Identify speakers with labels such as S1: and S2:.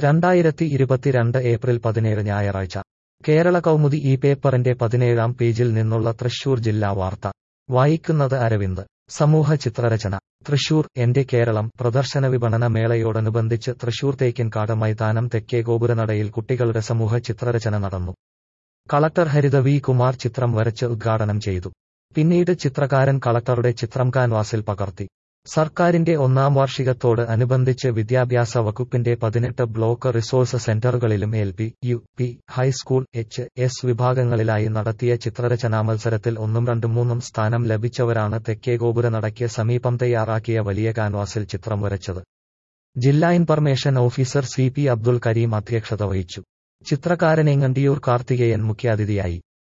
S1: രണ്ടായിരത്തി ഇരുപത്തിരണ്ട് ഏപ്രിൽ പതിനേഴ് ഞായറാഴ്ച കേരള കൗമുദി ഈ പേപ്പറിന്റെ പതിനേഴാം പേജിൽ നിന്നുള്ള തൃശൂർ ജില്ലാ വാർത്ത വായിക്കുന്നത് അരവിന്ദ് സമൂഹ ചിത്രരചന തൃശൂർ എന്റെ കേരളം പ്രദർശന വിപണന മേളയോടനുബന്ധിച്ച് തൃശൂർ തേക്കിൻകാട് മൈതാനം തെക്കേ ഗോപുരനടയിൽ കുട്ടികളുടെ സമൂഹ ചിത്രരചന നടന്നു കളക്ടർ ഹരിത വി കുമാർ ചിത്രം വരച്ച് ഉദ്ഘാടനം ചെയ്തു പിന്നീട് ചിത്രകാരൻ കളക്ടറുടെ ചിത്രം കാൻവാസിൽ പകർത്തി സർക്കാരിന്റെ ഒന്നാം വാർഷികത്തോട് അനുബന്ധിച്ച് വിദ്യാഭ്യാസ വകുപ്പിന്റെ പതിനെട്ട് ബ്ലോക്ക് റിസോഴ്സ് സെന്ററുകളിലും L P U P high school H S വിഭാഗങ്ങളിലായി നടത്തിയ ചിത്രരചനാ മത്സരത്തിൽ ഒന്നും രണ്ടും മൂന്നും സ്ഥാനം ലഭിച്ചവരാണ് തെക്കേ ഗോപുരനടയ്ക്ക് സമീപം തയ്യാറാക്കിയ വലിയ കാൻവാസിൽ ചിത്രം വരച്ചത് ജില്ലാ information officer C P Abdul Kareem അധ്യക്ഷത വഹിച്ചു ചിത്രകാരനെങ്ങണ്ടിയൂർ കാർത്തികേയൻ മുഖ്യാതിഥിയായി